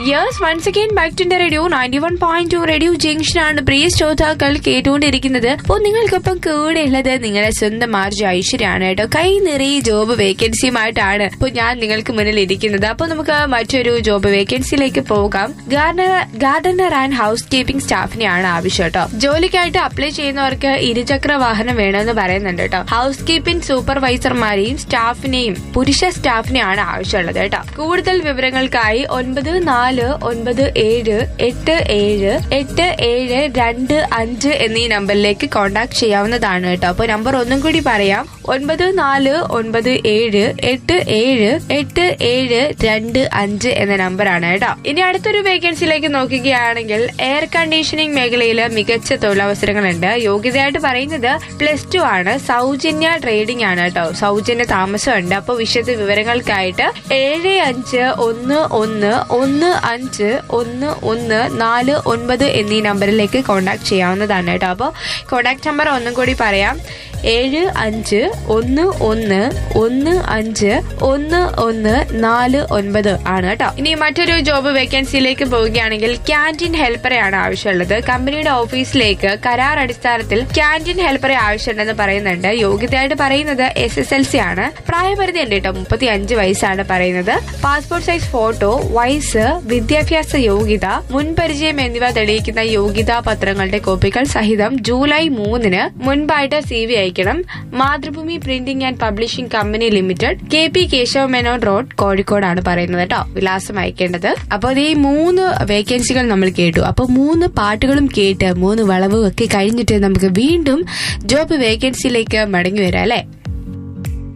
yes once again back to radio ninety one point two radio junction ആണ് പ്രിയ ശ്രോതാക്കൾ കേട്ടുകൊണ്ടിരിക്കുന്നത് അപ്പോൾ നിങ്ങൾക്കൊപ്പം കൂടെ ഉള്ളത് നിങ്ങളുടെ സ്വന്തം ആർജ് ഐശ്വര്യാണ് കേട്ടോ കൈ നിറയെ ജോബ് വേക്കൻസിയുമായിട്ടാണ് ഇപ്പോൾ ഞാൻ നിങ്ങൾക്ക് മുന്നിൽ ഇരിക്കുന്നത് അപ്പോൾ നമുക്ക് മറ്റൊരു ജോബ് വേക്കൻസിയിലേക്ക് പോകാം gardener gardener and housekeeping സ്റ്റാഫിനെയാണ് ആവശ്യം കേട്ടോ ജോലിക്കായിട്ട് അപ്ലൈ ചെയ്യുന്നവർക്ക് ഇരുചക്ര വാഹനം വേണമെന്ന് പറയുന്നുണ്ട് കേട്ടോ ഹൗസ് കീപ്പിംഗ് സൂപ്പർവൈസർമാരെയും സ്റ്റാഫിനെയും പുരുഷ സ്റ്റാഫിനെയാണ് ആവശ്യമുള്ളത് കേട്ടോ കൂടുതൽ വിവരങ്ങൾക്കായി ഒൻപത് നാല് ഒൻപത് ഏഴ് എട്ട് ഏഴ് എട്ട് ഏഴ് രണ്ട് അഞ്ച് എന്നീ നമ്പറിലേക്ക് കോൺടാക്ട് ചെയ്യാവുന്നതാണ് കേട്ടോ അപ്പോൾ നമ്പർ ഒന്നും കൂടി പറയാം ഒൻപത് നാല് ഒൻപത് ഏഴ് എട്ട് ഏഴ് എട്ട് ഏഴ് രണ്ട് അഞ്ച് എന്ന നമ്പറാണ് കേട്ടോ ഇനി അടുത്തൊരു വേക്കൻസിയിലേക്ക് നോക്കുകയാണെങ്കിൽ എയർ കണ്ടീഷനിങ് മേഖലയിൽ മികച്ച തൊഴിലവസരങ്ങളുണ്ട് യോഗ്യതയായിട്ട് പറയുന്നത് പ്ലസ് ടു ആണ് സൗജന്യ ട്രേഡിംഗ് ആണ് കേട്ടോ സൗജന്യ താമസമുണ്ട് അപ്പോൾ വിശദ വിവരങ്ങൾക്കായിട്ട് ഏഴ് അഞ്ച് ഒന്ന് ഒന്ന് ഒന്ന് അഞ്ച് ഒന്ന് ഒന്ന് നാല് ഒൻപത് എന്നീ നമ്പറിലേക്ക് കോൺടാക്ട് ചെയ്യാവുന്നതാണ് കേട്ടോ അപ്പോൾ കോൺടാക്ട് നമ്പർ ഒന്നും കൂടി പറയാം ഏഴ് അഞ്ച് ഒന്ന് ഒന്ന് ഒന്ന് അഞ്ച് ഒന്ന് ഒന്ന് നാല് ഒൻപത് ആണ് കേട്ടോ ഇനി മറ്റൊരു ജോബ് വേക്കൻസിയിലേക്ക് പോവുകയാണെങ്കിൽ ക്യാൻറ്റീൻ ഹെൽപ്പറെയാണ് ആവശ്യമുള്ളത് കമ്പനിയുടെ ഓഫീസിലേക്ക് കരാർ അടിസ്ഥാനത്തിൽ ക്യാൻറ്റീൻ ഹെൽപ്പറെ ആവശ്യമുണ്ടെന്ന് പറയുന്നുണ്ട് യോഗ്യതയായിട്ട് പറയുന്നത് എസ് എസ് എൽ സി ആണ് പ്രായപരിധി ഉണ്ട് കേട്ടോ മുപ്പത്തി അഞ്ച് വയസ്സാണ് പറയുന്നത് പാസ്പോർട്ട് സൈസ് ഫോട്ടോ വയസ്സ് വിദ്യാഭ്യാസ യോഗ്യത മുൻപരിചയം എന്നിവ തെളിയിക്കുന്ന യോഗ്യതാ പത്രങ്ങളുടെ കോപ്പികൾ സഹിതം ജൂലൈ മൂന്നിന് മുൻപായിട്ട് സി വി അയക്കണം Mathrubhumi printing and publishing company limited K P Kesava Menon road കോഴിക്കോടാണ് പറയുന്നത് കേട്ടോ വിലാസം അയക്കേണ്ടത് അപ്പോൾ ഈ മൂന്ന് വേക്കൻസികൾ നമ്മൾ കേട്ടു അപ്പോൾ മൂന്ന് പാട്ടുകളും കേട്ട് മൂന്ന് വളവും ഒക്കെ കഴിഞ്ഞിട്ട് നമുക്ക് വീണ്ടും ജോബ് വേക്കൻസിയിലേക്ക് മടങ്ങി വരാം അല്ലേ